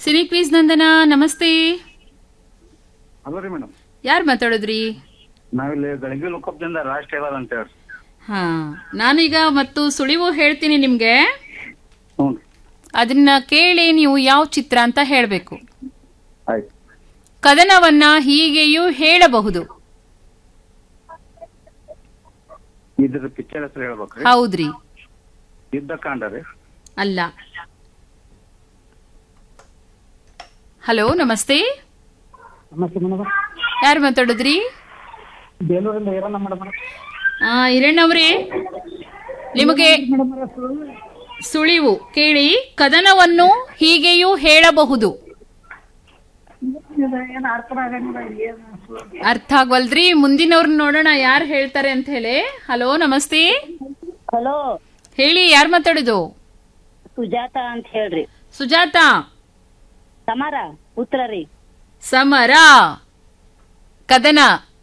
cine ಕ್ವೀಸ್ ನಂದನ ನಮಸ್ತೆ hello ರೀ madam ಯಾರು ಮಾತಾಡಿದ್ರಿ ನಾವಿಲ್ಲಿ ಗಳಗಿ ಲೋಕಪ್ದಿಂದ ರಾಜ್ ಟೇಲರ್ ಅಂತ ಹೇಳಿ ಹಾ ನಾನೀಗ ಮತ್ತು ಸುಳಿವು ಹೇಳ್ತೀನಿ ನಿಮ್ಗೆ ಹ್ಞೂ ಅದನ್ನ ಕೇಳಿ ನೀವು ಯಾವ ಚಿತ್ರ ಅಂತ ಹೇಳಬೇಕು ಆಯ್ತು ಕದನವನ್ನ ಹೀಗೆಯೂ ಹೇಳಬಹುದು ಇದ್ರ ಪಿಕ್ಚರ್ ಹೆಸರು ಹೇಳ್ಬೇಕ್ರಿ ಹೌದ್ರಿ ಯುದ್ಧಕಾಂಡ ರೀ ಅಲ್ಲ ಹಲೋ ನಮಸ್ತೆ ನಮಸ್ತೆ ಮೇಡಮ್ ಯಾರು ಮಾತಾಡಿದ್ರಿ ಬೇಲೂರಿಂದ ಈರಣ್ಣ ಮೇಡಮ್ ಆ ಹಿರಣ್ಣ ಅವರೇ ನಿಮಗೆ ಮೇಡಮ್ ಸುಳಿವು ಕೇಳಿ ಕದನವನ್ನು ಹೀಗೆಯೂ ಹೇಳಬಹುದು ಏನು ಅರ್ಥ ಆಗಂಗಿಲ್ಲ ಏನು ಅರ್ಥ ಆಗ್ವಲ್ದ್ರಿ ಮುಂದಿನವ್ರನ್ನ ನೋಡೋಣ ಯಾರು ಹೇಳ್ತಾರೆ ಅಂತ ಹೇಳಿ ಹಲೋ ನಮಸ್ತೆ ಹಲೋ ಹೇಳಿ ಯಾರು ಮಾತಾಡುದು ಸುಜಾತ ಅಂತ ಹೇಳ್ರಿ ಸುಜಾತ ಸಮರ ಉತ್ತರ ರೀ ಸಮರ ಕದನ